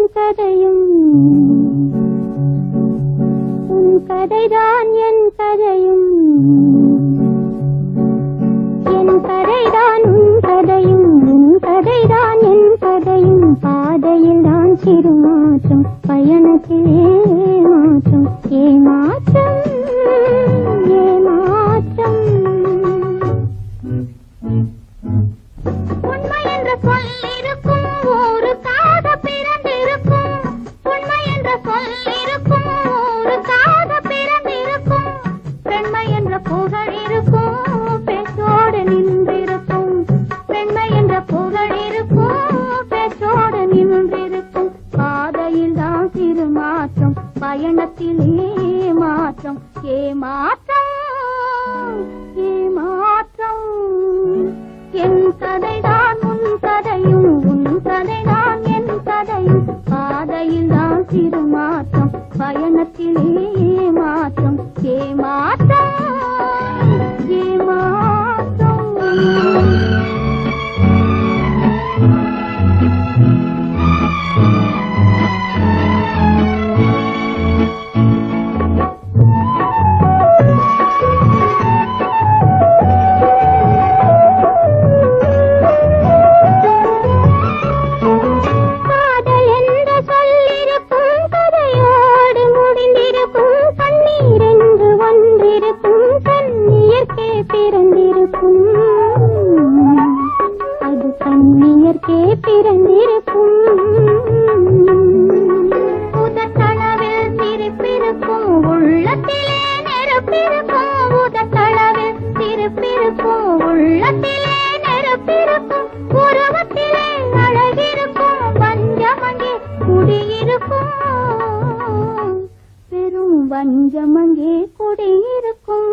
கதையும் உன் கதைதான் என் கதையும் என் கதைதான் உன் கதையும் உன் கதைதான் என் கதையும் பாதையில் தான் சிறு மாற்றம் பயணத்திலே மாற்றம் ஏமாற்றம் ஏமாற்றம் உண்மை என்ற சொல் இருக்கும் ஊருக்காக பிறந்திருக்கும் உண்மை என்ற சொல் இருக்கும் ஊருக்காக பிறந்திருக்கும் பெண்மை என்ற புகழ் இருக்கும் பேச்சோடு நின்றிருக்கும் பெண்மை என்ற புகழ் இருக்கும் பேச்சோடு நின்றிருக்கும் பாதையில் தான் சிறு மாற்றம் பயணத்திலே மாற்றம் ஏமாற்றம் ஏமாற்றம் என் கதைதான் உன் கதையும் உன் கதைதான் என் கதையும் பாதையில் தான் சிறு மாற்றம் பயணத்திலே மாற்றம் ஏமாற்றம் ஏமாற்றம் காதல் என்ற சொல்லிருக்கும் கதையோடு முடிந்திருக்கும் கண்ணீர் என்று ஒன்றிருக்கும் கண்ணியர்க்கே பிறந்திருக்கும் அது கண்ணியர்க்கே பிறந்திருக்கும் உதட்டளவில் சிரிப்பிருக்கும் உள்ளத்திலே நெருப்பிருக்கும் உதட்டளவில் சிரிப்பிருக்கும் உள்ளத்திலே நெருப்பிருக்கும் உருவத்திலே அழகிருக்கும் வஞ்சமங்கே குடியிருக்கும் பெரும் வஞ்சமங்கே குடியிருக்கும்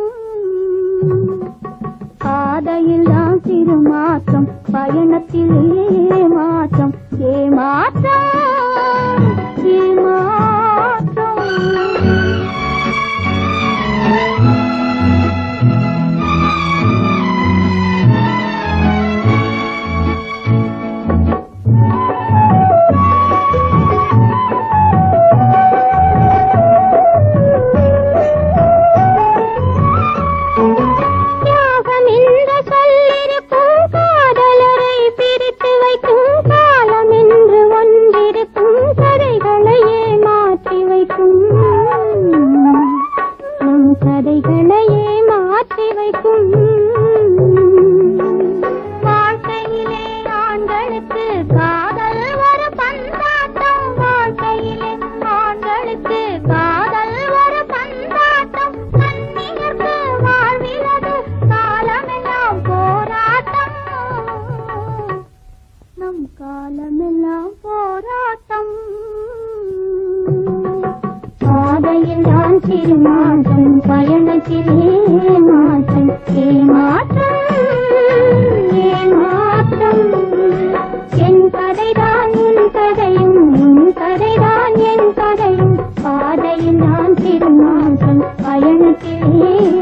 பாதையில் தான் சிறு மாற்றம் பயணத்திலே மாற்றம் ஏமாற்றம் ஏமாற்றம் தியாகம் என்ற சொல்லிருக்கும் காதலரை பிரித்து வைக்கும் காலம் என்று ஒன்றிருக்கும் கதைகளையே மாற்றி வைக்கும் நம் கதைகளையே மாற்றி வைக்கும் வாழ்க்கையிலே ஆண்களுக்கு காதல் ஒரு பந்தாட்டம் வாழ்க்கையிலே ஆண்களுக்கு காதல் ஒரு பந்தாட்டம் கண்ணியர்க்கு வாழ்விலது காலமெல்லாம் போராட்டம் நம் காலமெல்லாம் போராட்டம் பாதையில் தான் சிறு மாற்றம் பயணத்திலே மாற்றம் ஏமாற்றம் ஏமாற்றம் என் கதைதான் உன் கதையும் உன் கதைதான் என் கதையும் பாதையில் தான் சிறு மாற்றம் பயணத்திலே